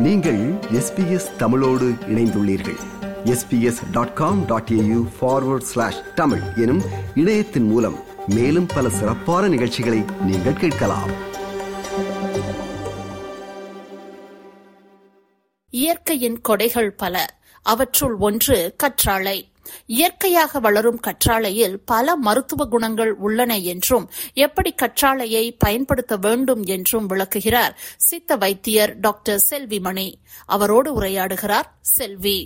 நீங்கள் எஸ்பிஎஸ் தமிழோடு இணைந்துள்ளீர்கள் SBS dot com dot AU forward slash Tamil எனும் இணையத்தின் மூலம் மேலும் பல சிறப்பான நிகழ்ச்சிகளை நீங்கள் கேட்கலாம் இயற்கையின் கொடைகள் பல அவற்றுள் ஒன்று கற்றாழை இயற்கையாக வளரும் கற்றாழையில் பல மருத்துவ குணங்கள் உள்ளன என்றும் எப்படி கற்றாழையை பயன்படுத்த வேண்டும் என்றும் விளக்குகிறார் சித்த வைத்தியர் டாக்டர் செல்விமணி அவரோடு உரையாடுகிறார் செல்வி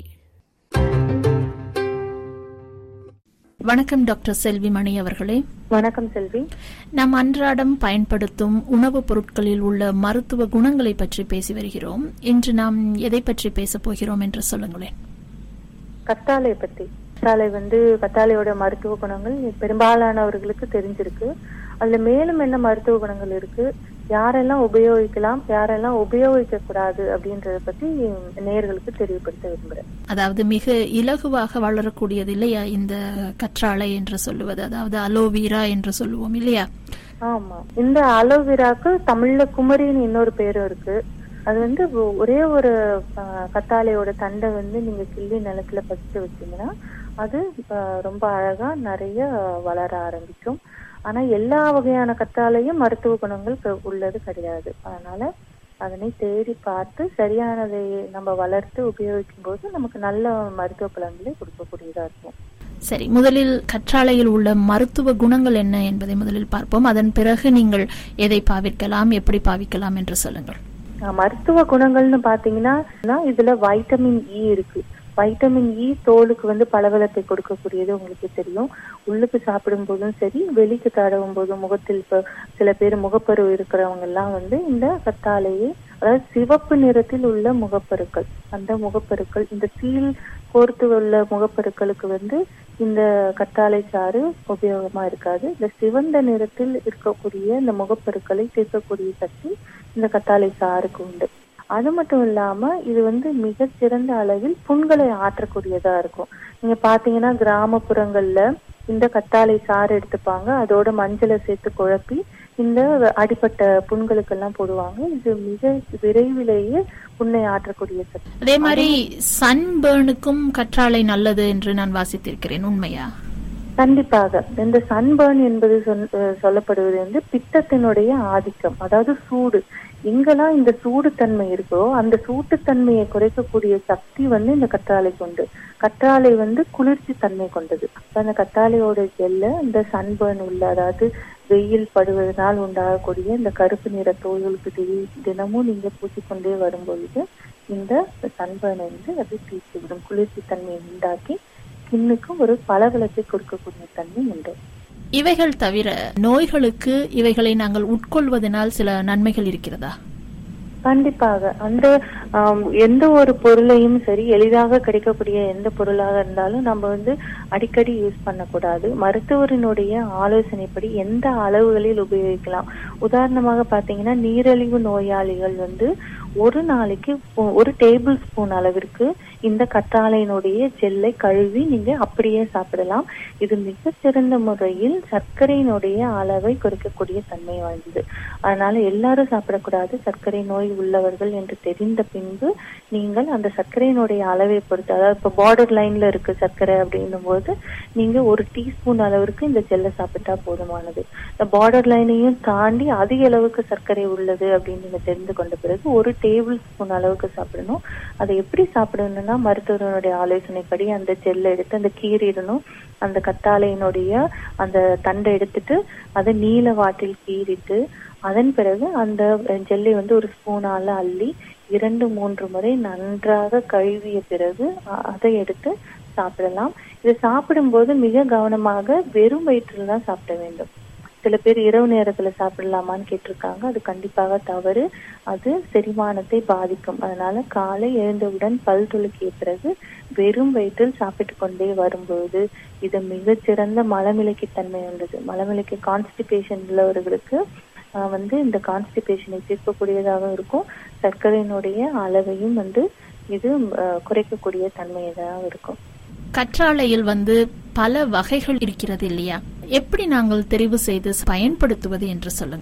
வணக்கம் டாக்டர் செல்விமணி அவர்களே வணக்கம் செல்வி நாம் அன்றாடம் பயன்படுத்தும் உணவுப் பொருட்களில் உள்ள மருத்துவ குணங்களை பற்றி பேசி வருகிறோம் இன்று நாம் எதை பற்றி பேசப் போகிறோம் என்று சொல்லுங்களேன் கத்தாழை பத்தி கத்தாழை வந்து கத்தாழையோட மருத்துவ குணங்கள் பெரும்பாலானவர்களுக்கு தெரிஞ்சிருக்கு அதுல மேலும் என்ன மருத்துவ குணங்கள் இருக்கு யாரெல்லாம் உபயோகிக்கலாம் யாரெல்லாம் உபயோகிக்க கூடாது அப்படின்றத பத்தி நேர்களுக்கு தெரியப்படுத்த விரும்புறேன் அதாவது மிக இலகுவாக வளரக்கூடியது இல்லையா இந்த கற்றாழை என்று சொல்லுவது அதாவது அலோவீரா என்று சொல்லுவோம் இல்லையா ஆமா இந்த அலோவேராக்கு தமிழ்ல குமரின்னு இன்னொரு பேரும் இருக்கு அது வந்து ஒ- ஒரே ஒரு ஆஹ், கத்தாழையோட தண்டை வந்து நீங்க கிள்ளி நிலத்துல பதிச்சு வச்சீங்கன்னா அது ஆஹ், ரொம்ப அழகா நிறைய வளர ஆரம்பிக்கும் ஆனா எல்லா வகையான கத்தாழையும் மருத்துவ குணங்கள் க- உள்ளது கிடையாது அதனால அதனை தேடி பார்த்து சரியானதை நம்ம வளர்த்து உபயோகிக்கும் போது நமக்கு நல்ல மருத்துவ பலன்களை கொடுக்கக்கூடியதா இருக்கும் சரி முதலில் கற்றாழையில் உள்ள மருத்துவ குணங்கள் என்ன என்பதை முதலில் பார்ப்போம் அதன் பிறகு நீங்கள் எதை பாவிக்கலாம் எப்படி பாவிக்கலாம் என்று சொல்லுங்கள் ஆஹ் மருத்துவ குணங்கள்னு பாத்தீங்கன்னா நான் இதுல வைட்டமின் இ இருக்கு வைட்டமின் இ தோலுக்கு வந்து பளபளப்பை கொடுக்கக்கூடியது உங்களுக்கு தெரியும் உள்ளுக்கு சாப்பிடும் போதும் சரி வெளிக்கு தடவும் போதும் முகத்தில் இப்ப சில பேர் முகப்பரு இருக்கிறவங்க எல்லாம் வந்து இந்த கத்தாழையை அதாவது சிவப்பு நிறத்தில் உள்ள முகப்பருக்கள் அந்த முகப்பருக்கள் இந்த சீல் கோர்த்து உள்ள முகப்பருக்களுக்கு வந்து இந்த கத்தாழை சாறு உபயோகமா இருக்காது இந்த சிவந்த நிறத்தில் இருக்கக்கூடிய இந்த முகப்பருக்களை தீர்க்கக்கூடிய சக்தி இந்த கத்தாழை சாருக்கு உண்டு அது மட்டும் இல்லாம இது வந்து மிகச் சிறந்த அளவில் புண்களை ஆற்றக்கூடியதா இருக்கும் நீங்க பாத்தீங்கன்னா கிராமப்புறங்கள்ல இந்த கத்தாழை சாறு எடுத்துப்பாங்க அதோட மஞ்சளை சேர்த்து குழப்பி இந்த அடிப்பட்ட புண்களுக்கெல்லாம் போடுவாங்க இது மிக விரைவிலேயே புண்ணை ஆற்றக்கூடிய சக்தி அதே மாதிரி சன்பேர்னுக்கும் கற்றாழை நல்லது என்று நான் வாசித்திருக்கிறேன் உண்மையா கண்டிப்பாக இந்த சன்பர்ன் என்பது சொல்- அஹ் சொல்லப்படுவது வந்து பித்தத்தினுடைய ஆதிக்கம் அதாவது சூடு எங்கெல்லாம் இந்த சூடுத்தன்மை இருக்கோ அந்த சூட்டுத்தன்மையை குறைக்கக்கூடிய சக்தி வந்து இந்த கற்றாழைக்கு உண்டு கற்றாழை வந்து குளிர்ச்சி தன்மை கொண்டது அப்ப அந்த கற்றாழையோட ஜெல்ல இந்த சன்பர்ன் உள்ள அதாவது வெயில் படுவதனால் உண்டாகக்கூடிய இந்த கருப்பு நிற தோல்களுக்கு தி- தினமும் நீங்க பூசிக்கொண்டே வரும்பொழுது இந்த சன்பர்னை வந்து அது தீர்த்து விடும் குளிர்ச்சி தன்மையை உண்டாக்கி ஸ்கின்னுக்கு ஒரு பளபளப்பை கொடுக்கக்கூடிய தன்மை உண்டு இவைகள் தவிர நோய்களுக்கு இவைகளை நாங்கள் உட்கொள்வதனால் சில நன்மைகள் இருக்கிறதா கண்டிப்பாக அந்த ஆம், எந்த ஒரு பொருளையும் சரி எளிதாக கிடைக்கக்கூடிய எந்த பொருளாக இருந்தாலும் நம்ம வந்து அடிக்கடி யூஸ் பண்ணக்கூடாது மருத்துவரினுடைய ஆலோசனைப்படி எந்த அளவுகளில் உபயோகிக்கலாம் உதாரணமாக பாத்தீங்கன்னா நீரிழிவு நோயாளிகள் வந்து ஒரு நாளைக்கு ஒ- ஒரு டேபிள் ஸ்பூன் அளவிற்கு இந்த கற்றாழையினுடைய ஜெல்லை கழுவி நீங்க அப்படியே சாப்பிடலாம் இது மிகச்சிறந்த முறையில் சர்க்கரையினுடைய அளவை குறைக்கக்கூடிய தன்மை வாய்ந்தது அதனால எல்லாரும் சாப்பிடக்கூடாது சர்க்கரை நோய் உள்ளவர்கள் என்று தெரிந்த பின்பு நீங்கள் அந்த சர்க்கரையினுடைய அளவை பொறுத்து அதாவது இப்போ பார்டர் லைன்ல இருக்கு சர்க்கரை அப்படின்னும் போது நீங்க ஒரு டீஸ்பூன் அளவிற்கு இந்த ஜெல்லை சாப்பிட்டா போதுமானது இந்த பார்டர் லைனையும் தாண்டி அதிக அளவுக்கு சர்க்கரை உள்ளது அப்படின்னு நீங்க தெரிந்து கொண்ட பிறகு ஒரு டேபிள் ஸ்பூன் அளவுக்கு சாப்பிடணும் அதை எப்படி சாப்பிடணும்னா மருத்துவருடைய ஆலோசனைப்படி அந்த ஜெல்லை எடுத்து அந்த கீறிடணும் அந்த கத்தாழையினுடைய அந்த தண்டை எடுத்துட்டு அதை நீல வாட்டில் கீறிட்டு அதன் பிறகு அந்த ஜெல்லை வந்து ஒரு ஸ்பூனால அள்ளி இரண்டு மூன்று முறை நன்றாக கழுவிய பிறகு அ- அதை எடுத்து சாப்பிடலாம் இது சாப்பிடும்போது மிக கவனமாக வெறும் வயிற்றில் தான் சாப்பிட வேண்டும் சில பேர் இரவு நேரத்துல சாப்பிடலாமான்னு கேட்டிருக்காங்க அது கண்டிப்பாக தவறு அது செரிமானத்தை பாதிக்கும் அதனால காலை எழுந்தவுடன் பல் துளக்கிய பிறகு வெறும் வயிற்றில் சாப்பிட்டு கொண்டே வரும்போது இது மிகச்சிறந்த மலமிளக்கி தன்மை உள்ளது மலமிளக்கி கான்ஸ்டிபேஷன் உள்ளவர்களுக்கு ஆஹ் வந்து இந்த கான்ஸ்டிபேஷனை தீர்க்கக்கூடியதாக இருக்கும் சர்க்கரையினுடைய அளவையும் வந்து இது ஆஹ் குறைக்கக்கூடிய தன்மையதாக இருக்கும் கற்றாழையில் வந்து பல வகைகள் இருக்கிறது இல்லையா எப்படி நாங்கள் தெரிவு செய்து பயன்படுத்துவது என்று சொல்லுங்களேன்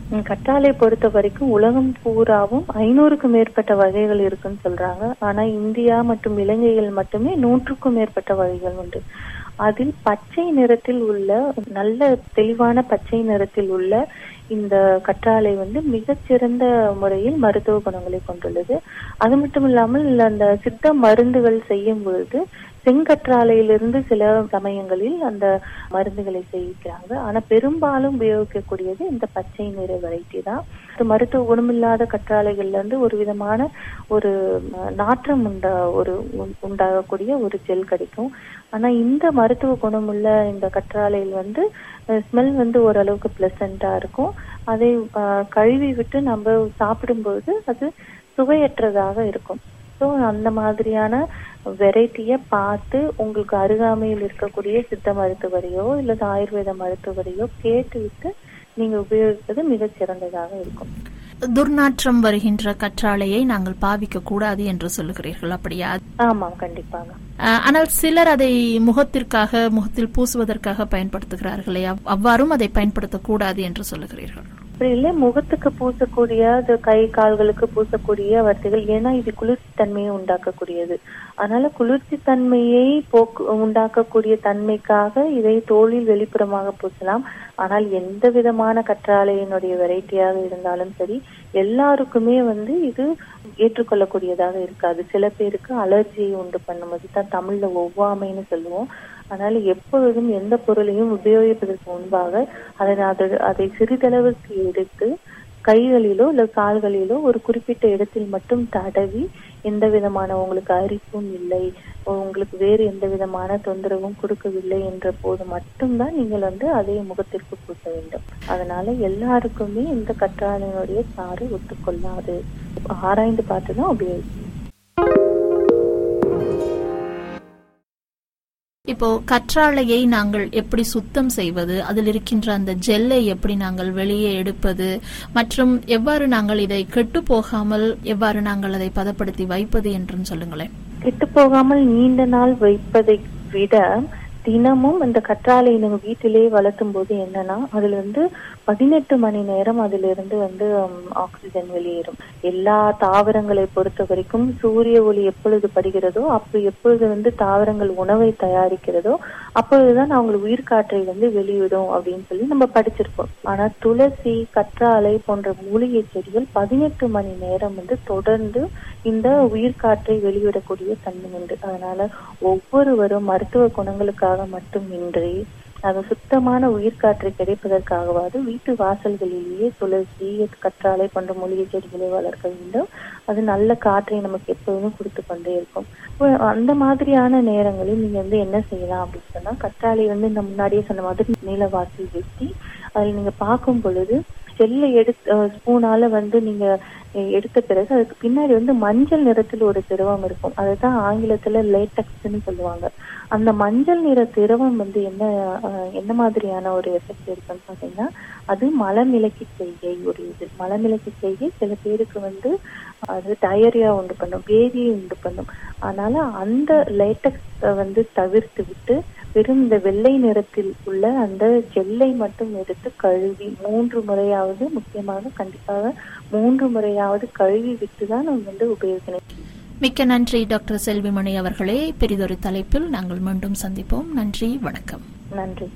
ம், கற்றாழை பொறுத்த வரைக்கும் உலகம் பூராவும் ஐநூறுக்கும் மேற்பட்ட வகைகள் இருக்குன்னு சொல்றாங்க ஆனா இந்தியா மற்றும் இலங்கையில் மட்டுமே நூற்றுக்கும் மேற்பட்ட வகைகள் உண்டு அதில் பச்சை நிறத்தில் உள்ள நல்ல தெளிவான பச்சை நிறத்தில் உள்ள இந்த கற்றாழை வந்து மிகச்சிறந்த முறையில் மருத்துவ குணங்களை கொண்டுள்ளது அது மட்டும் இல்லாமல் அந்த சித்த மருந்துகள் செய்யும் பொழுது செங்கற்றாழையிலிருந்து சில சமயங்களில் அந்த மருந்துகளை செய்கிறாங்க ஆனா பெரும்பாலும் உபயோகிக்கக்கூடியது இந்த பச்சை நிற வெரைட்டி தான் இது மருத்துவ குணமில்லாத கற்றாழைகள்ல இருந்து ஒரு விதமான ஒரு அஹ், நாற்றம் உண்டா ஒரு உண்- உண்டாகக்கூடிய ஒரு ஜெல் கிடைக்கும் ஆனா இந்த மருத்துவ குணமுள்ள இந்த கற்றாழையில் வந்து ஸ்மெல் வந்து ஓரளவுக்கு பிளசண்டா இருக்கும் அதை அஹ், கழுவி விட்டு நம்ம சாப்பிடும்போது அது சுவையற்றதாக இருக்கும் ஸோ அந்த மாதிரியான வெரைட்டியை பார்த்து உங்களுக்கு அருகாமையில் இருக்கக்கூடிய சித்த மருத்துவரையோ இல்லது ஆயுர்வேத மருத்துவரையோ கேட்டுவிட்டு நீங்க உபயோகிப்பது மிகச் சிறந்ததாக இருக்கும் துர்நாற்றம் வருகின்ற கற்றாழையை நாங்கள் பாவிக்க கூடாது என்று சொல்லுகிறீர்கள் அப்படியா ஆமாம் கண்டிப்பாக அஹ், ஆனால் சிலர் அதை முகத்திற்காக முகத்தில் பூசுவதற்காக பயன்படுத்துகிறார்களே அவ்- அவ்வாறும் அதை பயன்படுத்தக்கூடாது என்று சொல்லுகிறீர்கள் அப்படி இல்லை முகத்துக்கு பூசக்கூடிய அது கை கால்களுக்கு பூசக்கூடிய வர்த்திகள் ஏன்னா இது குளிர்ச்சி தன்மையை உண்டாக்கக்கூடியது அதனால குளிர்ச்சி தன்மையை போக்கு உண்டாக்கக்கூடிய தன்மைக்காக இதை தோலில் வெளிப்புறமாக பூசலாம் ஆனால் எந்த விதமான கற்றாழையினுடைய வெரைட்டியாக இருந்தாலும் சரி எல்லாருக்குமே வந்து இது ஏற்றுக்கொள்ளக்கூடியதாக இருக்காது சில பேருக்கு அலர்ஜியை உண்டு பண்ணும் அதுதான் தமிழ்ல ஒவ்வாமைன்னு சொல்லுவோம் அதனால எப்பொழுதும் எந்த பொருளையும் உபயோகிப்பதற்கு முன்பாக அதை அதை- அதை சிறிதளவுக்கு எடுத்து கைகளிலோ இல்ல கால்களிலோ ஒரு குறிப்பிட்ட இடத்தில் மட்டும் தடவி எந்த விதமான உங்களுக்கு அரிப்பும் இல்லை உங்களுக்கு வேறு எந்த விதமான தொந்தரவும் கொடுக்கவில்லை என்ற போது மட்டும்தான் நீங்கள் வந்து அதை முகத்திற்கு பூச வேண்டும் அதனால எல்லாருக்குமே இந்த கற்றாழையினுடைய சாறு ஒத்துக்கொள்ளாது ஆராய்ந்து பார்த்து தான் உபயோகிக்கணும் இப்போ கற்றாழையை நாங்கள் எப்படி சுத்தம் செய்வது அதில் இருக்கின்ற அந்த ஜெல்லை எப்படி நாங்கள் வெளியே எடுப்பது மற்றும் எவ்வாறு நாங்கள் இதை கெட்டு போகாமல் எவ்வாறு நாங்கள் அதை பதப்படுத்தி வைப்பது என்றும் சொல்லுங்களேன் கெட்டு போகாமல் நீண்ட நாள் வைப்பதை விட தினமும் இந்த கற்றாழை நம்ம வீட்டிலேயே வளர்த்தும் போது என்னன்னா அதுல வந்து பதினெட்டு மணி நேரம் அதுல இருந்து வந்து ஹம், ஆக்சிஜன் வெளியேறும் எல்லா தாவரங்களை பொறுத்த வரைக்கும் சூரிய ஒளி எப்பொழுது படுகிறதோ அப்ப எப்பொழுது வந்து தாவரங்கள் உணவை தயாரிக்கிறதோ அப்பொழுதுதான் அவங்க உயிர்காற்றை வந்து வெளியிடும் அப்படின்னு சொல்லி நம்ம படிச்சிருப்போம் ஆனா துளசி கற்றாழை போன்ற மூலிகை செடிகள் பதினெட்டு மணி நேரம் வந்து தொடர்ந்து இந்த உயிர்காற்றை வெளியிடக்கூடிய தன்மை உண்டு அதனால ஒவ்வொருவரும் மருத்துவ குணங்களுக்காக மட்டுமின்றி அது சுத்தமான உயிர்காற்றை கிடைப்பதற்காகவாது வீட்டு வாசல்களிலேயே துளசி கற்றாழை போன்ற மூலிகை செடிகளை வளர்க்க வேண்டும் அது நல்ல காற்றை நமக்கு எப்பொழுதும் கொடுத்து கொண்டே இருக்கும் இப்போ அந்த மாதிரியான நேரங்களில் நீங்க வந்து என்ன செய்யலாம் அப்படின்னு சொன்னா கற்றாழை வந்து இந்த முன்னாடியே சொன்ன மாதிரி நீலவாசி வெட்டி அதில் நீங்க பார்க்கும் பொழுது செல்லை எடுத்து ஸ்பூனால வந்து நீங்க அஹ், எடுத்த பிறகு அதுக்கு பின்னாடி வந்து மஞ்சள் நிறத்தில் ஒரு திரவம் இருக்கும் அதுதான் ஆங்கிலத்துல லேட்டக்ஸ்ன்னு சொல்லுவாங்க அந்த மஞ்சள் நிற திரவம் வந்து என்ன அஹ், என்ன மாதிரியான ஒரு எஃபெக்ட் இருக்குன்னு பாத்தீங்கன்னா அது மலமிளக்கி செய்கை ஒரு இது மலமிளக்கி செய்கை சில பேருக்கு வந்து அது டயரியா உண்டு பண்ணும் பேதியை உண்டு பண்ணும் அதனால அந்த லேட்டக்ஸ் வந்து தவிர்த்து விட்டு வெறும் இந்த வெள்ளை நிறத்தில் உள்ள அந்த ஜெல்லை மட்டும் எடுத்து கழுவி மூன்று முறையாவது முக்கியமாக கண்டிப்பாக மூன்று முறையாவது கழுவி விட்டு தான் நம்ம வந்து உபயோகிக்கணும் மிக்க நன்றி டாக்டர் செல்விமணி அவர்களே பெரிதொரு தலைப்பில் நாங்கள் மீண்டும் சந்திப்போம் நன்றி வணக்கம் நன்றி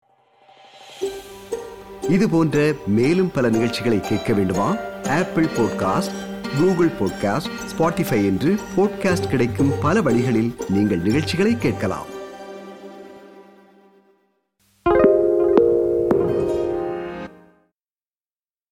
இது போன்ற மேலும் பல நிகழ்ச்சிகளை கேட்க வேண்டுமா Apple podcast Google podcast Spotify என்று பாட்காஸ்ட் கிடைக்கும் பல வழிகளில் நீங்கள் நிகழ்ச்சிகளை கேட்கலாம்